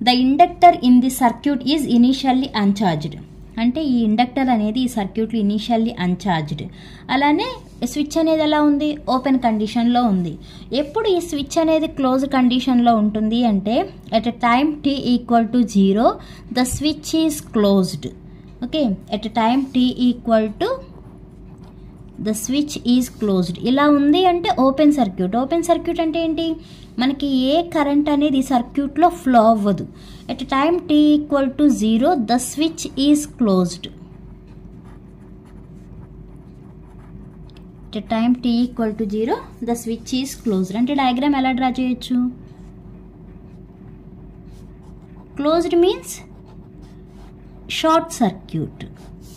the inductor in the circuit is initially uncharged అంటే ఈ inductor అనేది ఈ సర్క్యూట్లో ఇనీషియల్లీ అన్ఛార్జ్డ్ అలానే స్విచ్ అనేది ఎలా ఉంది ఓపెన్ కండిషన్లో ఉంది ఎప్పుడు ఈ స్విచ్ అనేది క్లోజ్ కండిషన్లో ఉంటుంది అంటే at a time T equal to zero the switch is closed okay at a time T equal to the switch is closed ఇలా ఉంది అంటే ఓపెన్ సర్క్యూట్ ఓపెన్ సర్క్యూట్ అంటే ఏంటి మనకి ఏ కరెంట్ అనేది ఈ సర్క్యూట్లో ఫ్లో అవ్వదు at time T equal to zero the switch is closed at time T equal to zero the switch is closed అంటే డయాగ్రామ్ ఎలా డ్రా చేయొచ్చు closed means short circuit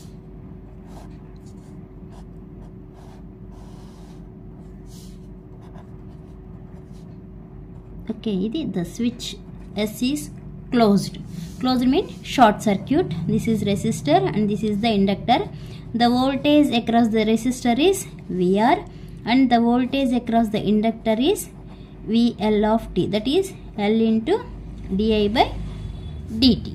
okay ఇది the switch is is closed closed mean short circuit this is resistor and this is the inductor the voltage across the resistor is VR and the voltage across the inductor is VL of T that is L into DI by DT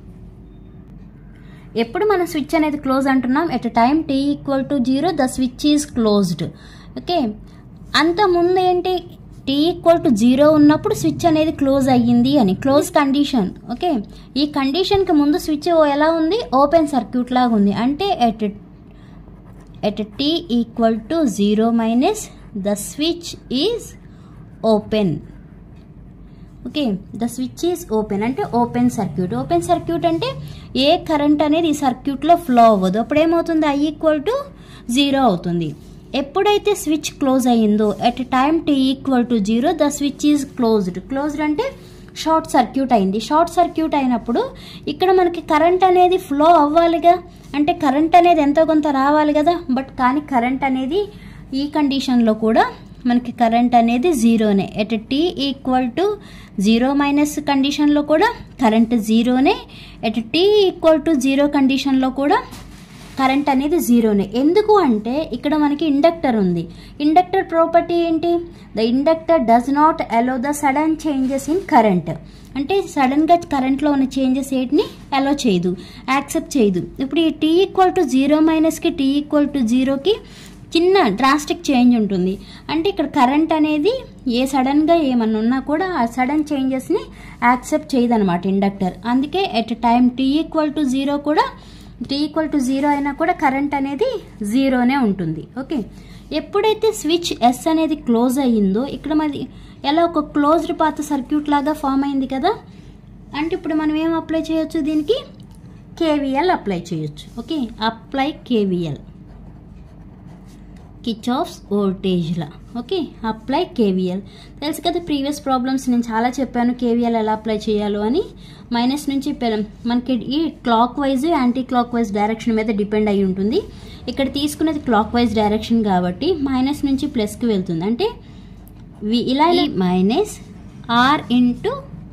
ఎప్పుడు మనం switch అనేది close అంటున్నాం at time T equal to zero the switch is closed okay అంత ముందు ఏంటి T equal to zero ఉన్నప్పుడు switch అనేది close అయ్యింది అని క్లోజ్ కండిషన్ ఓకే ఈ కండిషన్కి ముందు స్విచ్ ఎలా ఉంది ఓపెన్ సర్క్యూట్ లాగా ఉంది అంటే at at T equal to zero minus the switch is open okay the switch is open అంటే ఓపెన్ సర్క్యూట్ ఓపెన్ సర్క్యూట్ అంటే ఏ కరెంట్ అనేది ఈ సర్క్యూట్లో ఫ్లో అవ్వదు అప్పుడు ఏమవుతుంది ఐ ఈక్వల్ టు జీరో అవుతుంది ఎప్పుడైతే స్విచ్ క్లోజ్ అయ్యిందో at time T equal to zero the switch is closed closed అంటే షార్ట్ సర్క్యూట్ అయింది షార్ట్ సర్క్యూట్ అయినప్పుడు ఇక్కడ మనకి కరెంట్ అనేది ఫ్లో అవ్వాలిగా అంటే కరెంట్ అనేది ఎంతో కొంత రావాలి కదా బట్ కానీ కరెంట్ అనేది ఈ కండిషన్లో కూడా మనకి కరెంట్ అనేది జీరోనే at T equal to zero minus కండిషన్లో కూడా కరెంట్ జీరోనే at T equal to zero కండిషన్లో కూడా కరెంట్ అనేది జీరోనే ఎందుకు అంటే ఇక్కడ మనకి ఇండక్టర్ ఉంది ఇండక్టర్ ప్రాపర్టీ ఏంటి the inductor does not allow the sudden changes in current అంటే సడన్గా కరెంట్లో ఉన్న చేంజెస్ ఏంటిని అలో చేయదు యాక్సెప్ట్ చేయదు ఇప్పుడు ఈ టీ ఈక్వల్ టు జీరో మైనస్కి టీ ఈక్వల్ టు జీరోకి చిన్న డ్రాస్టిక్ చేంజ్ ఉంటుంది అంటే ఇక్కడ కరెంట్ అనేది ఏ సడన్గా ఏమన్నా ఉన్నా కూడా ఆ సడన్ చేంజెస్ని యాక్సెప్ట్ చేయదన్నమాట ఇండక్టర్ అందుకే at time T equal to zero కూడా టీ ఈక్వల్ టు జీరో అయినా కూడా కరెంట్ అనేది జీరోనే ఉంటుంది ఓకే ఎప్పుడైతే స్విచ్ ఎస్ అనేది క్లోజ్ అయ్యిందో ఇక్కడ మరి ఎలా ఒక క్లోజ్డ్ పాత సర్క్యూట్ లాగా ఫామ్ అయింది కదా అంటే ఇప్పుడు మనం ఏం అప్లై చేయొచ్చు దీనికి కేవీఎల్ అప్లై చేయొచ్చు ఓకే అప్లై కేవీఎల్ కిచాఫ్స్ వోల్టేజ్లా ఓకే అప్లై కేవీఎల్ తెలుసు కదా ప్రీవియస్ ప్రాబ్లమ్స్ నేను చాలా చెప్పాను కేవీఎల్ ఎలా అప్లై చేయాలో అని మైనస్ నుంచి పె- మనకి ఈ clockwise clock wise direction మీద డిపెండ్ అయి ఉంటుంది ఇక్కడ తీసుకునేది క్లాక్ వైజ్ డైరెక్షన్ కాబట్టి మైనస్ నుంచి ప్లస్కి వెళ్తుంది అంటే వి ఇలా minus R into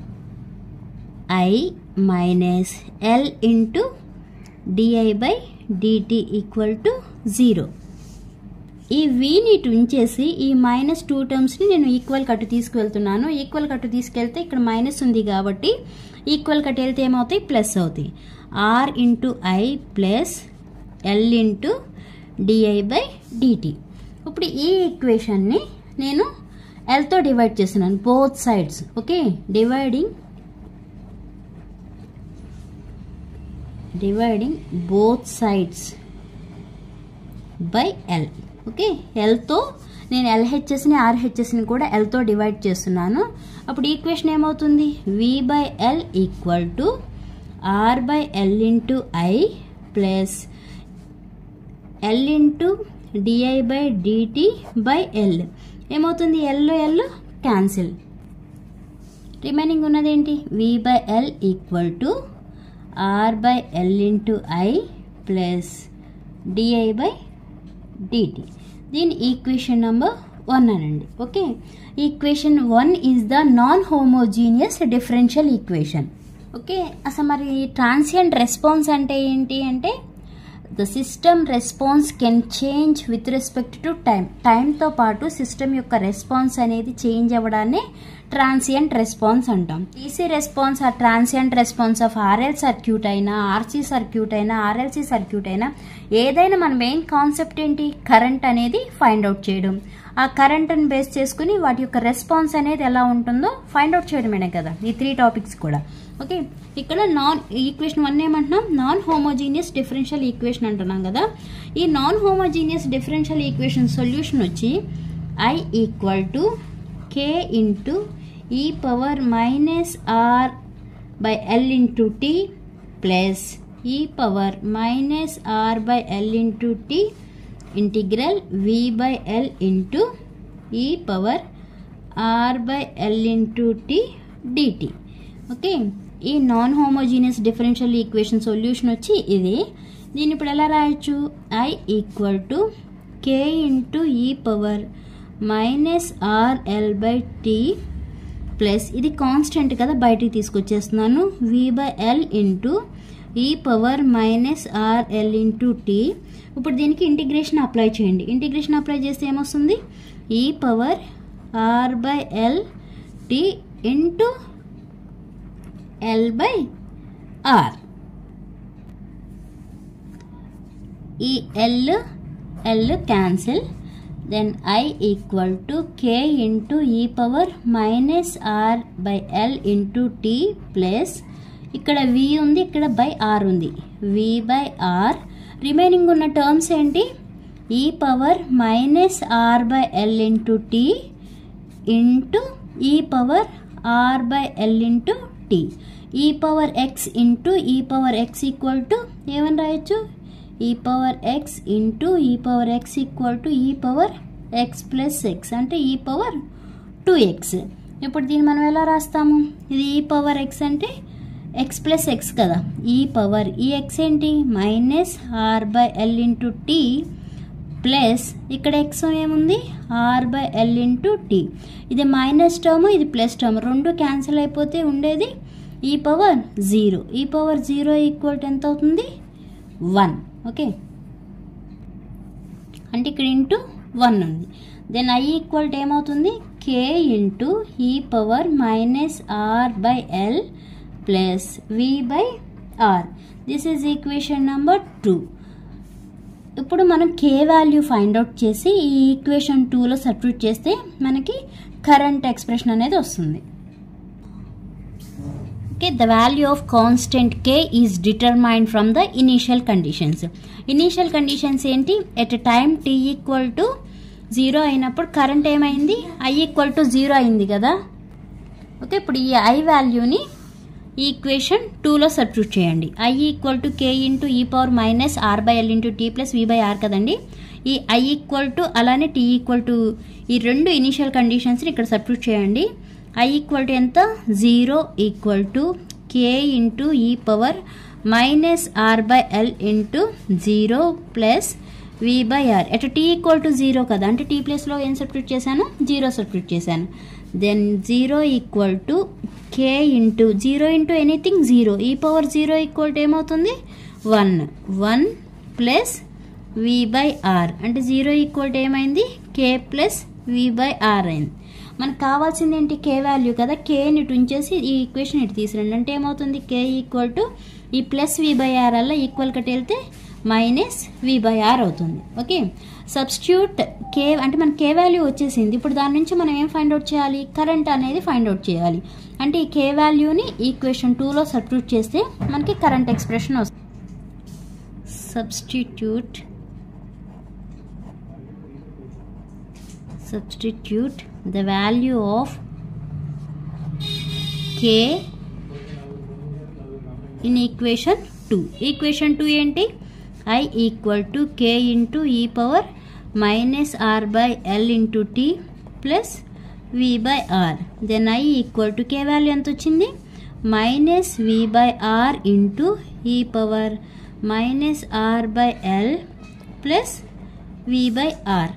I minus L into DI by DT equal to zero ఈ వీని ఇటు ఉంచేసి ఈ మైనస్ టూ టర్మ్స్ని నేను ఈక్వల్ కట్టు తీసుకువెళ్తున్నాను ఈక్వల్ కట్టు తీసుకెళ్తే ఇక్కడ మైనస్ ఉంది కాబట్టి ఈక్వల్ కట్టు వెళ్తే ఏమవుతాయి ప్లస్ అవుతాయి R into I plus L into DI by DT ఇప్పుడు ఈ ఈక్వేషన్ని నేను ఎల్తో డివైడ్ చేస్తున్నాను both sides okay dividing dividing both sides by L okay ఎల్తో నేను ఎల్హెచ్ఎస్ని ఆర్హెచ్ఎస్ని కూడా ఎల్తో డివైడ్ చేస్తున్నాను అప్పుడు ఈక్వేషన్ ఏమవుతుంది V by L equal to R by L into I plus L into DI by DT by L ఏమవుతుంది L L cancel remaining ఉన్నదేంటి V by L equal to R by L into I plus DI by DT దీని equation number one అనండి okay equation one is the non homogeneous differential equation okay అసలు మరి transient response అంటే ఏంటి అంటే the system response can change with respect to time టైంతో పాటు system యొక్క రెస్పాన్స్ అనేది చేంజ్ అవ్వడాన్ని ట్రాన్సియంట్ రెస్పాన్స్ అంటాం ఈసీ రెస్పాన్స్ ఆ transient response of RL circuit అయినా ఆర్సీ సర్క్యూట్ అయినా ఆర్ఎల్సీ సర్క్యూట్ అయినా ఏదైనా మన మెయిన్ కాన్సెప్ట్ ఏంటి కరెంట్ అనేది ఫైండ్ అవుట్ చేయడం ఆ కరెంట్ని బేస్ చేసుకుని వాటి యొక్క రెస్పాన్స్ అనేది ఎలా ఉంటుందో ఫైండ్ అవుట్ చేయడమేనే కదా ఈ త్రీ టాపిక్స్ కూడా ఓకే ఇక్కడ నాన్ ఈక్వేషన్ వన్ ఏమంటున్నాం నాన్ హోమోజీనియస్ డిఫరెన్షియల్ ఈక్వేషన్ అంటున్నాం కదా ఈ non homogeneous differential equation solution వచ్చి I equal to K into ఈ power minus R by L into T plus ఈ power minus R by L into T integral V by L into ఈ power R by L into T DT okay ఈ non homogeneous differential equation solution వచ్చి ఇది దీన్ని ఇప్పుడు ఎలా రాయొచ్చు I equal to K into ఈ power minus R L by T plus ఇది కాన్స్టెంట్ కదా బయటికి తీసుకొచ్చేస్తున్నాను వి బై ఎల్ ఇంటూ ఈ power minus R L into T ఇప్పుడు దీనికి ఇంటిగ్రేషన్ అప్లై చేయండి ఇంటిగ్రేషన్ అప్లై చేస్తే ఏమొస్తుంది E power R by L T into L by R ఈ L L cancel then I equal to K into ఈ power minus R by L into T plus ఇక్కడ V ఉంది ఇక్కడ by R ఉంది V by R remaining ఉన్న terms ఏంటి E power minus R by L into T into ఈ power R by L into T E power X into ఈ power X equal to ఏమని రాయొచ్చు E power X into ఈ power X equal to E power X plus X అంటే ఈ power two X ఇప్పుడు దీన్ని మనం ఎలా రాస్తాము ఇది ఈ పవర్ ఎక్స్ అంటే ఎక్స్ ప్లస్ ఎక్స్ కదా ఈ పవర్ ఈ ఎక్స్ ఏంటి minus R by L into T plus ఇక్కడ ఎక్స్ ఏముంది R by L into T ఇది మైనస్ టర్మ్ ఇది ప్లస్ టర్మ్ రెండు క్యాన్సిల్ అయిపోతే ఉండేది ఈ పవర్ జీరో ఈ పవర్ జీరో ఈక్వల్ ఎంత అవుతుంది వన్ ఓకే అంటే ఇక్కడ ఇంటూ వన్ ఉంది దెన్ ఐ ఈక్వల్ ఏమవుతుంది కే ఇంటూ ఈ power minus R by L plus V by R this is equation number two ఇప్పుడు మనం కే వాల్యూ ఫైండ్ అవుట్ చేసి ఈ ఈక్వేషన్ టూలో సబ్స్టిట్యూట్ చేస్తే మనకి కరెంట్ ఎక్స్ప్రెషన్ అనేది వస్తుంది okay the value of constant k is determined from the initial conditions initial conditions ఏంటి at a time t equal to zero అయినప్పుడు కరెంట్ ఏమైంది ఐ ఈక్వల్ టు జీరో అయింది కదా ఓకే ఇప్పుడు ఈ ఐ వాల్యూని ఈక్వేషన్ టూలో సబ్స్టిట్యూట్ చేయండి I equal to K into ఈ power minus R by L into T plus V by R కదండి ఈ ఐ ఈక్వల్ టు అలానే టీ ఈక్వల్ టు ఈ రెండు ఇనిషియల్ కండిషన్స్ని ఇక్కడ సబ్స్టిట్యూట్ చేయండి ఐ ఈక్వల్ టు ఎంత zero equal to K into ఈ power minus R by L into zero plus V by R at T equal to zero కదా అంటే టీ ప్లేస్లో ఏం సబ్స్టిట్యూట్ చేశాను జీరో సబ్స్టిట్యూట్ చేశాను then zero equal to K into zero into anything zero ఈ power zero equal to ఏమవుతుంది one one plus V by R అంటే zero equal to ఏమైంది K plus V by R అయింది మనకు కావాల్సింది ఏంటి కే వాల్యూ కదా కేని ఇటు ఉంచేసి ఈ ఈక్వేషన్ ఇటు తీసిరండి అంటే ఏమవుతుంది K equal to e plus V by R అలా ఈక్వల్ కట్ వెళ్తే మైనస్ వి బై ఆర్ అవుతుంది ఓకే సబ్స్టిట్యూట్ కే అంటే మన కే వాల్యూ వచ్చేసింది ఇప్పుడు దాని నుంచి మనం ఏం ఫైండ్ అవుట్ చేయాలి కరెంట్ అనేది ఫైండ్ అవుట్ చేయాలి అంటే ఈ కే వాల్యూని ఈక్వేషన్ టూలో సబ్స్టిట్యూట్ చేస్తే మనకి కరెంట్ ఎక్స్ప్రెషన్ వస్తుంది substitute substitute the value of k in equation 2 equation 2 ఏంటి i equal to k into e power minus r by l into t plus v by r then i equal to k value ఎంత వచ్చింది minus v by r into e power minus r by l plus v by r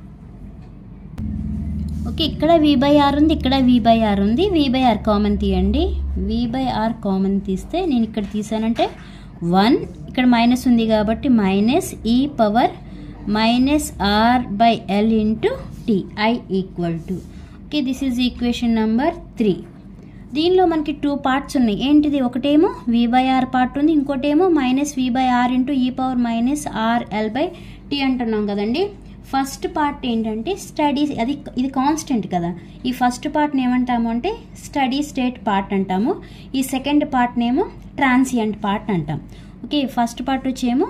okay ఇక్కడ V by R ఉంది ఇక్కడ V by R ఉంది V by are common తీయండి వి by are common తీస్తే నేను ఇక్కడ తీసానంటే వన్ ఇక్కడ మైనస్ ఉంది కాబట్టి minus e power minus R by L into T I equal to okay this is equation number three దీనిలో మనకి టూ పార్ట్స్ ఉన్నాయి ఏంటిది ఒకటేమో వి బై ఆర్ పార్ట్ ఉంది ఇంకోటేమో minus V by R into ఈ power minus R L by T అంటున్నాం కదండి ఫస్ట్ పార్ట్ ఏంటంటే స్టడీ అది ఇది కాన్స్టెంట్ కదా ఈ ఫస్ట్ పార్ట్ని ఏమంటాము అంటే స్టడీ స్టేట్ పార్ట్ అంటాము ఈ సెకండ్ పార్ట్నేమో ట్రాన్సియంట్ పార్ట్ అంటాం ఓకే ఫస్ట్ పార్ట్ వచ్చేమో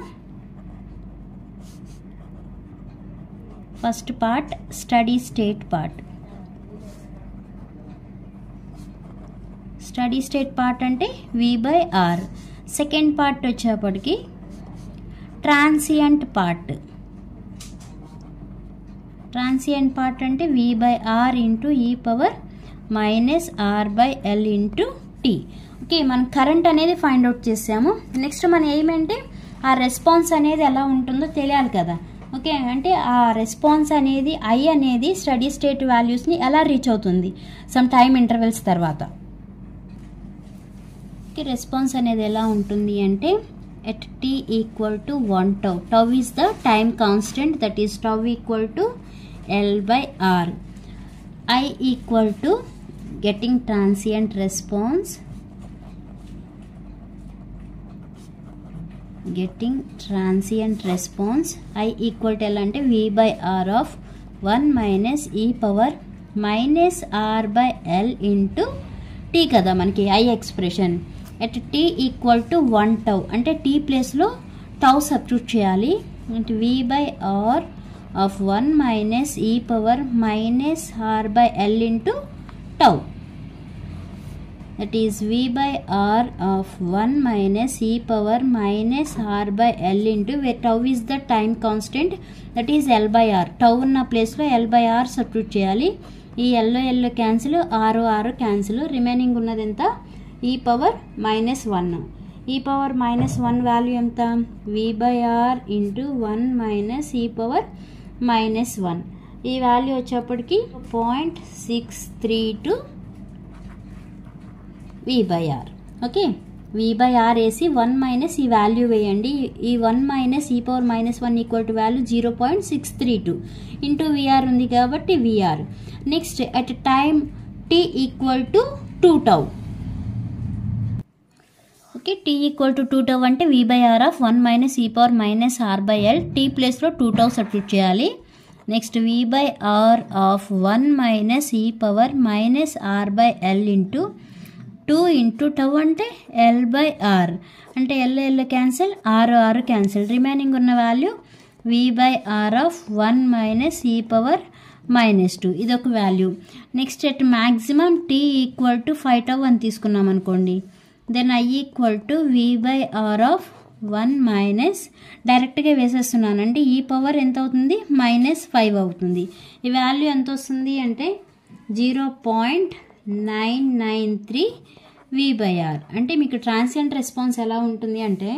first part steady state part steady state part అంటే V by R second part వచ్చేప్పటికి ట్రాన్సియంట్ పార్ట్ ట్రాన్సియంట్ పార్ట్ అంటే వి బై ఆర్ ఇంటూ ఈ power minus R by L into T okay మనం current అనేది find out చేసాము next మన ఏమంటే ఆ రెస్పాన్స్ అనేది ఎలా ఉంటుందో తెలియాలి కదా ఓకే అంటే ఆ రెస్పాన్స్ అనేది ఐ అనేది స్టడీ స్టేట్ వాల్యూస్ని ఎలా రీచ్ అవుతుంది సమ్ టైమ్ ఇంటర్వెల్స్ తర్వాత ఓకే రెస్పాన్స్ అనేది ఎలా ఉంటుంది అంటే at T equal to one tau tau is the time constant that is tau equal to L by R I equal to getting transient response getting transient response I equal to L అంటే V by R of one minus e power minus R by L into T కదా మనకి I expression at T equal to one tau అంటే T ప్లేస్లో tau substitute చేయాలి అంటే V by R of one minus e power minus R by L into tau that is v by r of 1 minus e power minus r by l into where tau is the time constant that is l by r tau ఉన్న ప్లేస్లో l by r substitute చేయాలి ఈ yellow yellow cancel R R cancel remaining ఉన్నది ఎంత e power minus one e power minus one value ఎంత V by R into one minus e power minus one ఈ value వచ్చేప్పటికి point six three two V by R okay V by R వేసి one minus e value వేయండి ఈ one minus e power minus one equal to value zero point six three two into VR ఉంది కాబట్టి VR next at time T equal to two tau okay T equal to two tau అంటే V by R of one minus e power minus R by L T ప్లేస్లో two tau substitute చేయాలి next V by R of one minus e power minus R by L into two into tau అంటే L by R అంటే L L cancel R R cancel remaining ఉన్న value V by R of one minus e power minus two ఇది ఒక value next at maximum T equal to five tau అని తీసుకున్నాం అనుకోండి then I equal to V by R of one minus డైరెక్ట్గా వేసేస్తున్నాను అంటే ఈ పవర్ ఎంత అవుతుంది మైనస్ ఫైవ్ అవుతుంది ఈ వాల్యూ ఎంత వస్తుంది అంటే zero point nine nine three V by R అంటే మీకు ట్రాన్సియంట్ రెస్పాన్స్ ఎలా ఉంటుంది అంటే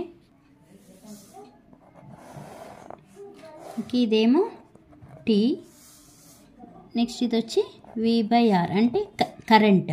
ఇదేమో టీ నెక్స్ట్ ఇది వచ్చి వి బై ఆర్ అంటే కరెంట్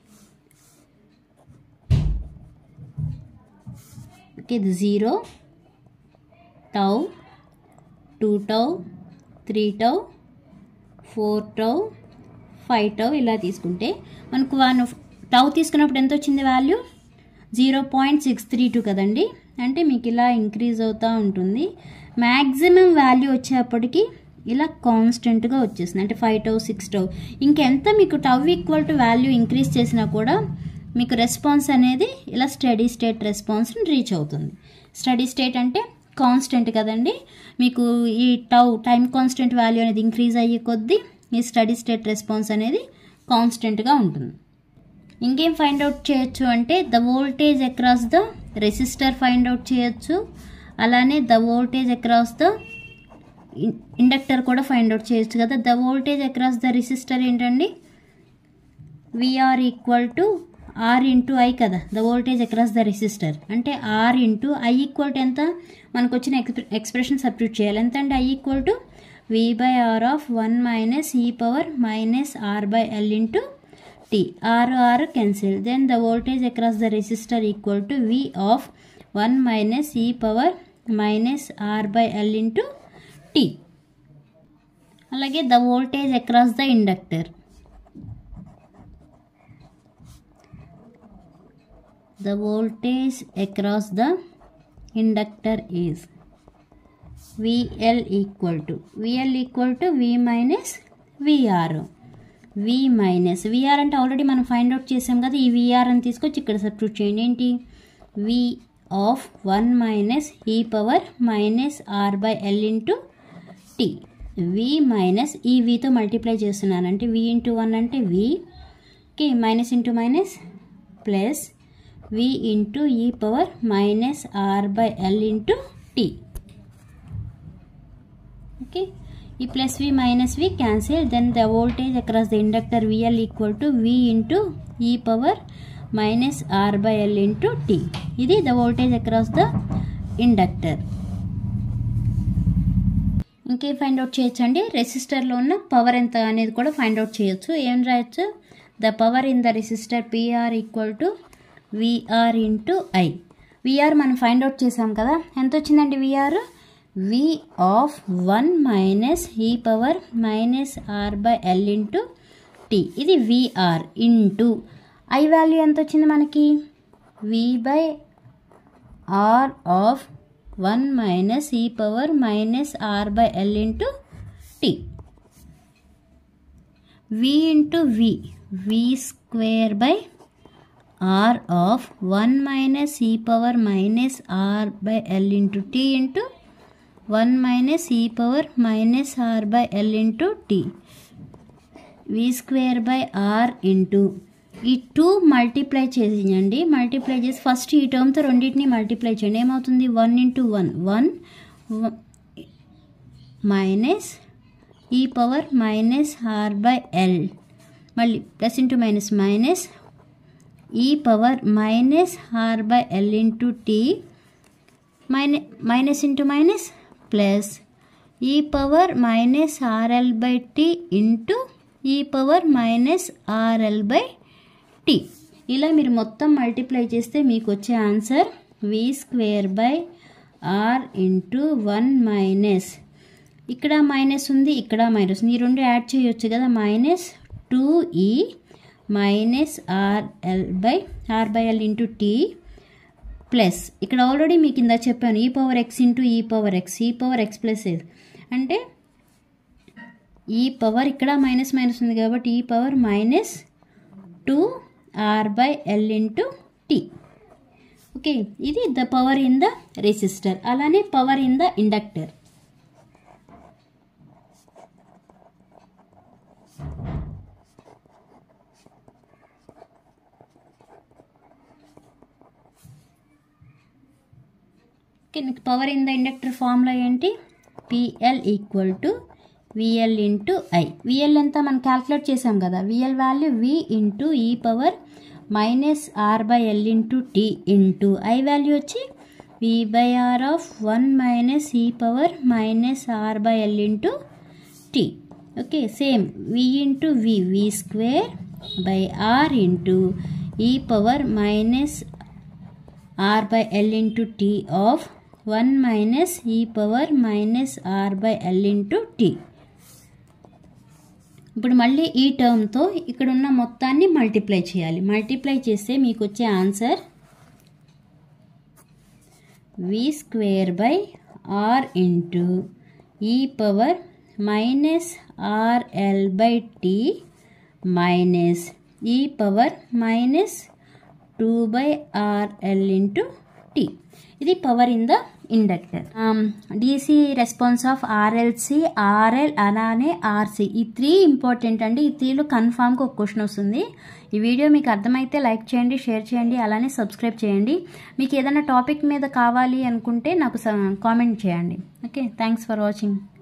ఓకే ఇది zero tau two tau three tau four tau five tau ఇలా తీసుకుంటే మనకు వన్ టౌ తీసుకున్నప్పుడు ఎంత వచ్చింది value zero point six three two కదండి అంటే మీకు ఇలా ఇంక్రీజ్ అవుతూ ఉంటుంది మ్యాక్సిమం వాల్యూ వచ్చేప్పటికి ఇలా కాన్స్టెంట్గా వచ్చేసింది అంటే ఫైవ్ టౌ సిక్స్ టౌ ఇంకెంత మీకు tau equal to value increase చేసినా కూడా మీకు రెస్పాన్స్ అనేది ఇలా స్టడీ స్టేట్ రెస్పాన్స్ని రీచ్ అవుతుంది స్టడీ స్టేట్ అంటే కాన్స్టెంట్ కదండి మీకు ఈ టౌ టైం కాన్స్టెంట్ వాల్యూ అనేది ఇంక్రీజ్ అయ్యే కొద్దీ ఈ స్టడీ స్టేట్ రెస్పాన్స్ అనేది కాన్స్టెంట్గా ఉంటుంది ఇంకేం ఫైండ్ అవుట్ చేయొచ్చు అంటే the voltage across the resistor find out చేయొచ్చు అలానే the voltage across the inductor కూడా ఫైండ్ అవుట్ చేయొచ్చు కదా the voltage across the resistor ఏంటండి VR equal to R into I కదా the voltage across the resistor అంటే R into I equal to ఎంత మనకు వచ్చిన ఎక్స్ప్రెషన్ సబ్స్టిట్యూట్ చేయాలి ఎంత అంటే I equal to V by R of one minus e power minus R by L into T R R cancel then the voltage across the resistor equal to V of one minus e power minus R by L into T అలాగే the voltage across the inductor the voltage across the inductor is VL equal to VL equal to V minus VR V minus VR అంటే already మనం find out చేసాం కదా ఈ VR అని తీసుకొచ్చి ఇక్కడ substitute చేయండి ఏంటి V of one minus e power minus R by L into T V minus ఈ వితో మల్టిప్లై చేస్తున్నాను అంటే వి ఇంటూ వన్ అంటే V okay minus into minus plus V into ఈ power minus R by L into T okay ఈ plus V minus V cancel then the voltage across the inductor VL equal to V into ఈ power minus R by L into T ఇది the voltage across the inductor ఇంకేం find out చేయొచ్చు అండి రెసిస్టర్లో ఉన్న power ఎంత అనేది కూడా ఫైండ్ అవుట్ చేయొచ్చు ఏం రాయొచ్చు the power in the resistor PR equal to VR into I VR మనం ఫైండ్ అవుట్ చేసాం కదా ఎంత వచ్చిందండి VR V of one minus e power minus R by L into T ఇది విఆర్ ఇంటూ ఐ వాల్యూ ఎంత వచ్చింది మనకి V by R of one minus e power minus R by L into T V into V V square by r of 1 minus e power minus r by l into t into 1 minus e power minus r by l into t v square by r into ఈ two multiply చేసేయండి multiply చేసి first ఈ టర్మ్తో రెండింటిని multiply చేయండి ఏమవుతుంది one into one one minus e power minus R by L మళ్ళీ plus into minus minus e power minus R by L into T మైన మైనస్ ఇంటూ మైనస్ ప్లస్ ఈ power minus RL by T into ఈ power minus RL by T ఇలా మీరు మొత్తం multiply చేస్తే మీకు వచ్చే answer V square by R into one minus ఇక్కడ మైనస్ ఉంది ఇక్కడ మైనస్ ఉంది ఈ రెండు యాడ్ చేయొచ్చు కదా minus two e minus RL by R by L into T plus ఇక్కడ ఆల్రెడీ మీకు ఇందా చెప్పాను ఈ పవర్ ఎక్స్ ఇంటూ ఈ power X e power X plus అంటే ఈ పవర్ ఇక్కడ మైనస్ మైనస్ ఉంది కాబట్టి e power minus two R by L into T okay ఇది the power in the resistor అలానే power in the inductor okay నీకు power in the inductor formula ఏంటి PL equal to VL into I VL ఎంత మనం calculate చేసాం కదా VL value V into ఈ power minus R by L into T into I value వచ్చి V by R of one minus e power minus R by L into T okay same V into V V square by R into ఈ power minus R by L into T of one minus e power minus R by L into T ఇప్పుడు మళ్ళీ ఈ టర్మ్తో ఇక్కడ ఉన్న మొత్తాన్ని multiply చేయాలి multiply చేస్తే మీకు వచ్చే answer V square by R into ఈ power minus RL by T minus e power minus two by RL into T ఇది power in the inductor DC response of RLC RL అలానే RC ఈ three important అండి ఈ త్రీలో కన్ఫామ్గా ఒక question వస్తుంది ఈ వీడియో మీకు అర్థమైతే లైక్ చేయండి షేర్ చేయండి అలానే సబ్స్క్రైబ్ చేయండి మీకు ఏదైనా టాపిక్ మీద కావాలి అనుకుంటే నాకు కామెంట్ చేయండి ఓకే థ్యాంక్స్ ఫర్ వాచింగ్